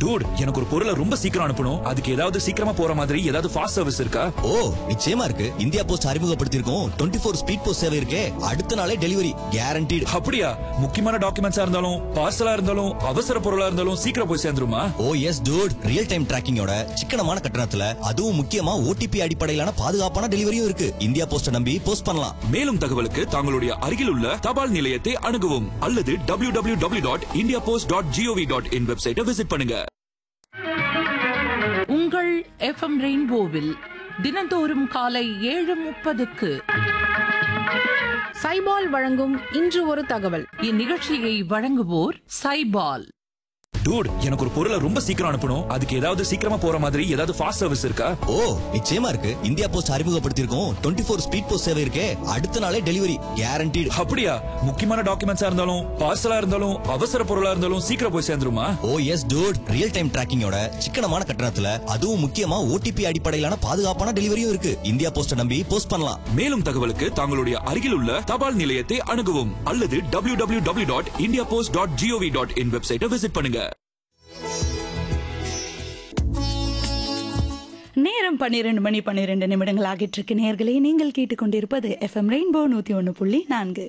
Dude எனக்கு ஒரு பொருளை ரொம்ப சீக்கிரம் அனுப்பணும் அதுக்கு ஏதாவது சீக்கிரமா போற மாதிரி ஏதாவது ஃபாஸ்ட் சர்வீஸ் இருக்கா ஓ நிச்சயமா இருக்கு இந்தியா போஸ்ட் அறிமுகப்படுத்தியிருக்கோம் டுவெண்ட்டி ஃபோர் ஸ்பீட் போஸ்ட் சேவை இருக்கே அடுத்த நாளே டெலிவரி கேரண்டீடு அப்படியா முக்கியமான டாக்குமெண்ட்ஸா இருந்தாலும் பார்சலா இருந்தாலும் அவசர பொருளா இருந்தாலும் சீக்கிரம் போய் சேர்ந்துருமா oh yes dude real time டிராக்கிங்கோட சிக்கனமான கட்டணத்துல அதுவும் முக்கியமா ஓடிபி அடிப்படையிலான பாதுகாப்பான டெலிவரியும் இருக்கு இந்தியா போஸ்ட நம்பி போஸ்ட் பண்ணலாம் மேலும் தகவலுக்கு தங்களுடைய அருகில் உள்ள தபால் நிலையத்தை அணுகவும் அல்லது W W W dot India post dot GOV dot in வெப்சைட்டை விசிட் பண்ணுங்க உங்கள் எஃப்எம் ரெயின்போவில் தினந்தோறும் காலை ஏழு முப்பதுக்கு சைபால் வழங்கும் இன்று ஒரு தகவல் இந்நிகழ்ச்சியை வழங்குவோர் சைபால் டூட் எனக்கு ஒரு பொருளை ரொம்ப சீக்கிரம் அனுப்பணும் அதுக்கு ஏதாவது சீக்கிரமா போற மாதிரி ஏதாவது ஃபாஸ்ட் சர்வீஸ் இருக்கா ஓ நிச்சயமா இருக்கு இந்தியா போஸ்ட் அறிமுகப்படுத்தியிருக்கோம் டுவெண்ட்டி ஃபோர் ஸ்பீட் போஸ்ட் சேவை இருக்கே அடுத்த நாளே டெலிவரி கேரண்டீடு அப்படியா முக்கியமான டாக்குமெண்ட்ஸா இருந்தாலும் பார்சலா இருந்தாலும் அவசர பொருளா இருந்தாலும் சீக்கிரம் போய் சேர்ந்துருமா oh yes dude real time டிராக்கிங்கோட சிக்கனமான கட்டணத்துல அதுவும் முக்கியமா ஓடிபி அடிப்படையிலான பாதுகாப்பான டெலிவரியும் இருக்கு இந்தியா போஸ்ட நம்பி போஸ்ட் பண்ணலாம் மேலும் தகவலுக்கு தங்களுடைய அருகில் உள்ள தபால் நிலையத்தை அணுகவும் அல்லது W W W dot India post dot GOV dot in வெப்சைட்டை விசிட் பண்ணுங்க நேரம் பன்னிரண்டு மணி பன்னிரண்டு நிமிடங்கள் ஆகிட்டு இருக்கு நேர்களே நீங்கள் கேட்டுக்கொண்டிருப்பது எஃப்எம் ரெயின்போ நூத்தி ஒன்று புள்ளி நான்கு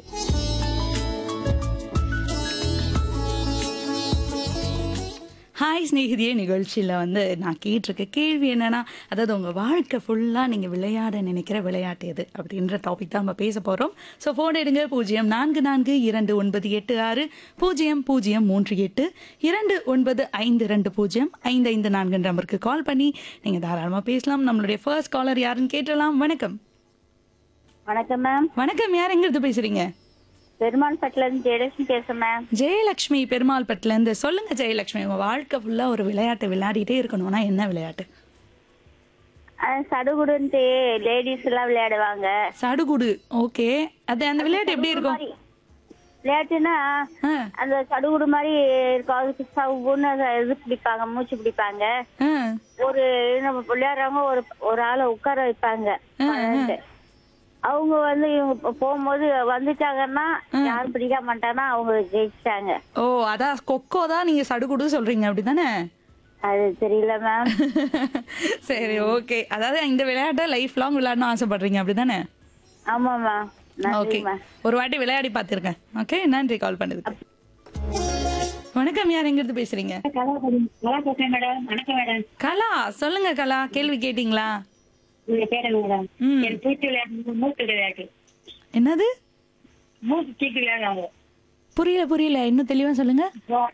ஹாய் ஸ்நேகிதியே நிகழ்ச்சியில் வந்து நான் கேட்டிருக்க கேள்வி என்னன்னா அதாவது உங்கள் வாழ்க்கை ஃபுல்லாக நீங்கள் விளையாட நினைக்கிற விளையாட்டு எது அப்படின்ற டாபிக் தான் நம்ம பேச போகிறோம் ஸோ ஃபோன் எடுங்க பூஜ்ஜியம் நான்கு நான்கு இரண்டு ஒன்பது எட்டு ஆறு பூஜ்ஜியம் பூஜ்ஜியம் மூன்று எட்டு இரண்டு ஒன்பது ஐந்து ரெண்டு பூஜ்ஜியம் ஐந்து ஐந்து நான்கு நம்பருக்கு கால் பண்ணி நீங்கள் தாராளமாக பேசலாம் நம்மளுடைய ஃபர்ஸ்ட் காலர் யாருன்னு கேட்டலாம் வணக்கம் வணக்கம் மேம் வணக்கம் யார் எங்கிருந்து பேசுறீங்க பெருமாள் பட்டில இருந்து ஜெயலட்சுமி பேசுறேன் மேம் ஜெயலக்ஷ்மி பெருமாள் பட்டிலேருந்து சொல்லுங்க ஜெயலக்ஷ்மி உங்க வாழ்க்கை ஃபுல்லாக ஒரு விளையாட்டு விளையாடிட்டே இருக்கணும்னா என்ன விளையாட்டு அஹ் சடுகுடுன்ட்டு லேடிஸ் எல்லாம் விளையாடுவாங்க சடுகுடு ஓகே அது அந்த விளையாட்டு எப்படி இருக்கும் மாதிரி விளையாட்டுன்னா ஆ, அந்த சடுகுடு மாதிரி இருக்கும் அதுக்கு சவுன்னு அதை இது பிடிப்பாங்க மூச்சு பிடிப்பாங்க ஆ, ஒரு நம்ம விளையாடுறவங்க ஒரு ஒரு ஆளை உட்கார வைப்பாங்க பன்னெண்டு. அவங்க வந்து இவங்க போ- போகும்போது வந்துட்டாங்கன்னா யாரும் பிடிக்க மாட்டாங்கன்னா அவங்க ஜெயிச்சிட்டாங்க ஓ அதான் கொக்கோ தான் நீங்க சடுகுடு சொல்றீங்க அப்படிதானே அது தெரியல மேம் சரி ஓகே அதாவது இந்த விளையாட்டை லைஃப் லாங் விளையாடணும் ஆசைப்படுறீங்க அப்படிதானே ஆமா மேம் ஓகே நன்றி மேம் ஒரு வாட்டி விளையாடி பார்த்துருக்கேன் ஓகே நன்றி கால் பண்ணதுக்கு வணக்கம் யார் எங்கிருந்து பேசுறீங்க நல்லா பேசுறேன் மேடம் வணக்கம் மேடம் கலா சொல்லுங்க கலா கேள்வி கேட்டீங்களா உங்க பேரு மேடம் ம். என் பூச்சி விளையாட்டு மூச்சு விளையாட்டு என்னது மூச்சு தீட்டு விளையாடுறாங்க புரியல புரியல இன்னும் தெளிவா சொல்லுங்க வா-